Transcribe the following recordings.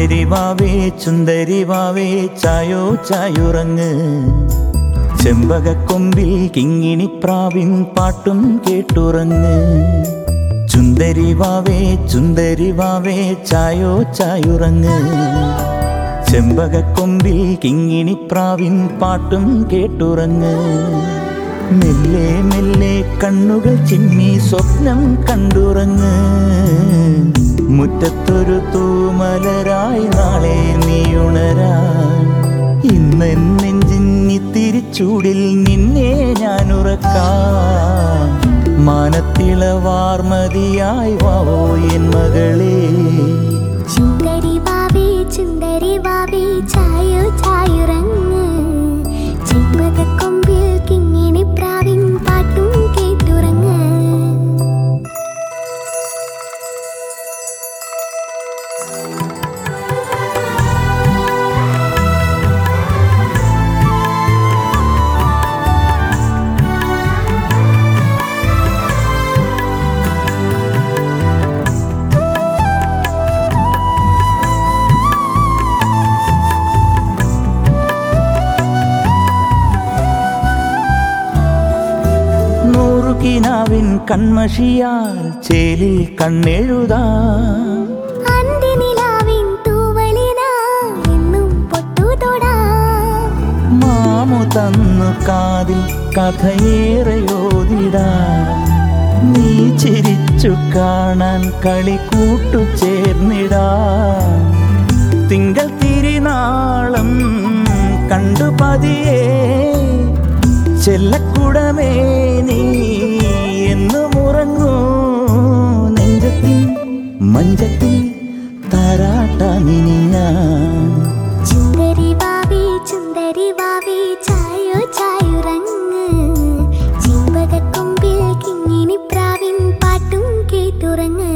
ചുന്ദരി വാവേ ചുന്ദരി വാവേ ചായോ ചായുറങ്ങ് ചെമ്പകക്കൊമ്പിൽ കിങ്ങിണിപ്രാവിൻ പാട്ടും കേട്ടുറങ്ങ് ചുന്ദരി വാവേ ചുന്ദരി വാവേ ചായോ ചായുറങ്ങ് ചെമ്പകക്കൊമ്പിൽ കിങ്ങിണിപ്രാവിൻ പാട്ടും കേട്ടുറങ്ങ് മെല്ലെ മെല്ലെ കണ്ണുകൾ ചിമ്മി സ്വപ്നം കണ്ടുറങ്ങ് മുറ്റത്തൊരു തൂമലരായി നാളെ നീ ഉണരാൻ ഇന്ന് നെഞ്ചിന്നി തിരിച്ചൂടിൽ നിന്നെ ഞാൻ ഉറക്കാം മാനത്തിളവാർമതിയായി വാവോ എൻ മകളേ ചുന്ദരി വാവേ ചുന്ദരി വാവേ ചായോ ചായുറങ്ങ് ചെമ്പകക്കൊമ്പിൽ കിങ്ങിണി പ്രാവിൻ പാട്ടും കേട്ടുറങ്ങ് നൂറു കിനാവിൻ കൺമഷിയാൽ ചേലിൽ കണ്ണെഴുതാം അന്തിനിലാവിൻ തൂവലിനാ എന്നും പൊട്ടുതൊടാം മാമു തന്നു കാതിൽ കഥയേറെയോതിടാം നീ ചിരിച്ചു കാണാൻ കളി കൂട്ടു ചേർന്നിടാം തിങ്കൾ തിരിനാളം കണ്ടു പതിയേ ചെല്ലക്കുടമേ നീ എന്നും ഉറങ്ങൂ നെഞ്ചത്തിൽ മഞ്ചത്തിൽ താരാട്ടാമിനി ഞാൻ ചുന്ദരി വാവേ ചുന്ദരി വാവേ ചായോ ചായുറങ്ങ് ചെമ്പകക്കൊമ്പിൽ കിങ്ങിണി പ്രാവിൻ പാട്ടും കേട്ടുറങ്ങ്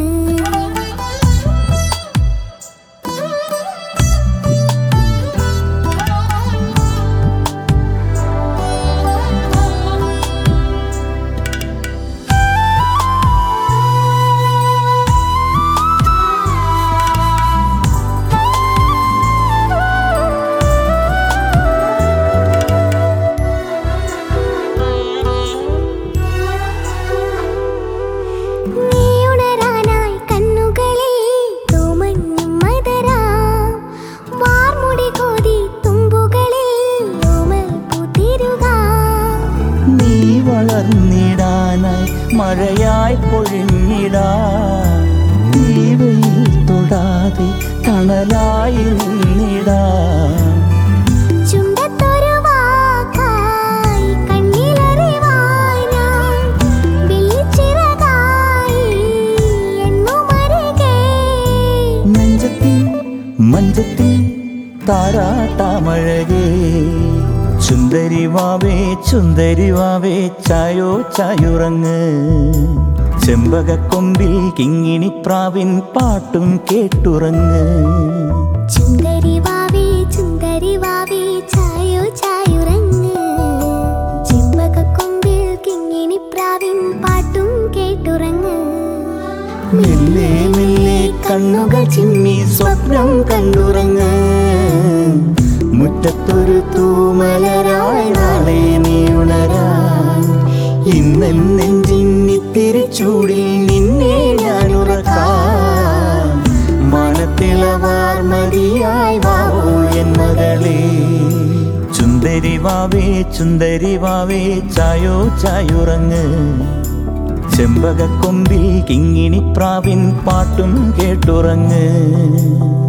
നീ ഉണരാനായി കണ്ണുകളിൽ തൂമഞ്ഞും മദരാം വാർമുടി കോതി തുമ്പുകളിൽ ഓമൽ പൂത്തിരുകാം നീ വളർന്നിടാനായി മഴയായി പൊഴിഞ്ഞിടാ നീ വെയിൽ തൊടാതെ തണലായി നിന്നിടാ ചുണ്ടത്തൊരു വാക്കായി കണ്ണിലറിവായി ഞാൻ വെള്ളിച്ചിറകായി എന്നും അരികെ നെഞ്ചത്തിൽ മഞ്ചത്തിൽ താരാട്ടാമഴകേ ചുന്ദരി വാവേ ചുന്ദരി വാവേ ചായോ ചായുറങ്ങ് ചെമ്പകക്കൊമ്പിൽ കിങ്ങിണിപ്രാവിൻ പാട്ടും കേട്ടുറങ്ങ് ചുന്ദരി വാവേ ചുന്ദരി വാവേ ചായോ ചായുറങ്ങ് ചെമ്പകക്കൊമ്പിൽ കിങ്ങിണി പ്രാവിൻ പാട്ടും കേട്ടുറങ്ങ് മെല്ലെ മെല്ലെ കണ്ണുകൾ ചിമ്മി സ്വപ്നം കണ്ടുറങ്ങ് മുറ്റത്തൊരു തൂമലരായി നാളെ നീ ഉണരാൻ ഇന്ന് നെഞ്ചിന്നി തിരിച്ചൂടിൽ നിന്നെ ഞാൻ ഉറക്കാം മനത്തിളവാർമതിയായി വാവോ എൻ മകളേ ചുന്ദരി വാവേ ചുന്ദരി വാവേ ചായോ ചായുറങ്ങ് ചെമ്പകക്കൊമ്പിൽ കിങ്ങിണിപ്രാവിൻ പാട്ടും കേട്ടുറങ്ങ്